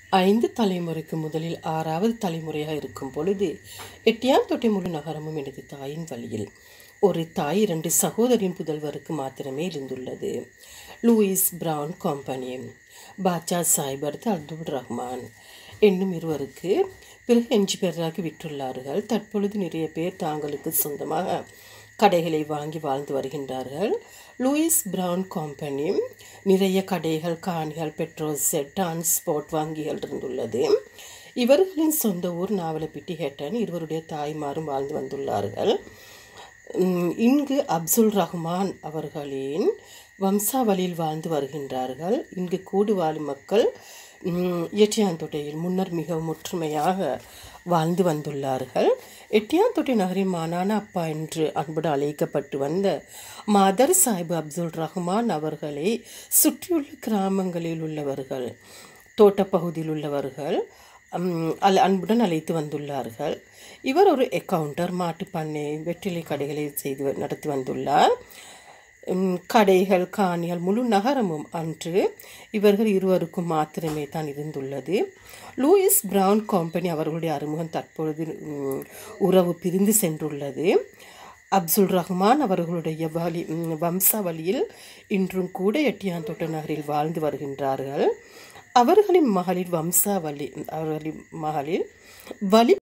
ஐந்து தலைமுறைக்கு முதலில் ஆறாவது தலைமுறையாக இருக்கும் பொழுது எட்டியான் தொட்டை முழு நகரமும் எனது தாயின் வழியில் ஒரு தாய் இரண்டு சகோதரின் புதல்வருக்கு மாத்திரமே இருந்துள்ளது லூயிஸ் பிரவுன் கம்பெனி பாட்சா சாய்பர்த் அப்துல் ரஹ்மான் என்னும் இருவருக்கு பிறகு அஞ்சு பேராக விற்றுள்ளார்கள் தற்பொழுது நிறைய பேர் தாங்களுக்கு சொந்தமாக கடைகளை வாங்கி வாழ்ந்து வருகின்றார்கள் லூயிஸ் பிரவுன் கம்பெனி நிறைய கடைகள் காணிகள் பெட்ரோல் செட் டிரான்ஸ்போர்ட் வங்கிகள் இருந்துள்ளது இவர்களின் சொந்த ஊர் நாவலப்பிட்டி ஹெட்டன் இருவருடைய தாய்மாரும் வாழ்ந்து வந்துள்ளார்கள் உம், இங்கு அப்துல் ரஹ்மான் அவர்களின் வம்சாவளியில் வாழ்ந்து வருகின்றார்கள் இங்கு கூடு வாழும் மக்கள் உம், எட்டியாந்தொட்டையில் முன்னர் மிகவும் ஒற்றுமையாக வாழ்ந்து வந்துள்ளார்கள் எட்டியாந்தொட்டை நகரின் மானான அப்பா என்று அன்புடன் அழைக்கப்பட்டு வந்த மாதர் சாஹிப் அப்துல் ரஹ்மான் அவர்களை சுற்றியுள்ள கிராமங்களில் உள்ளவர்கள் தோட்டப்பகுதியில் உள்ளவர்கள் உம், அல் அன்புடன் அழைத்து வந்துள்ளார்கள் இவர் ஒரு அக்கவுண்டர் மாட்டுப் பண்ணை வெற்றிலை கடைகளை செய்து வ- நடத்தி வந்துள்ளார் உம், கடைகள் காணிகள் முழு நகரமும் அன்று இவர்கள் இருவருக்கும் மாத்திரமே தான் இருந்துள்ளது லூயிஸ் பிரவுன் கம்பெனி அவர்களுடைய அறிமுகம் தற்பொழுது உம், உறவு பிரிந்து சென்றுள்ளது அப்துல் ரஹ்மான் அவர்களுடைய வழி உம், வம்சாவளியில் இன்றும் கூட எட்டியாந்தோட்ட நகரில் வாழ்ந்து வருகின்றார்கள் அவர்களின் மகளிர் வம்சாவளி அவர்களின் மகளிர் வழி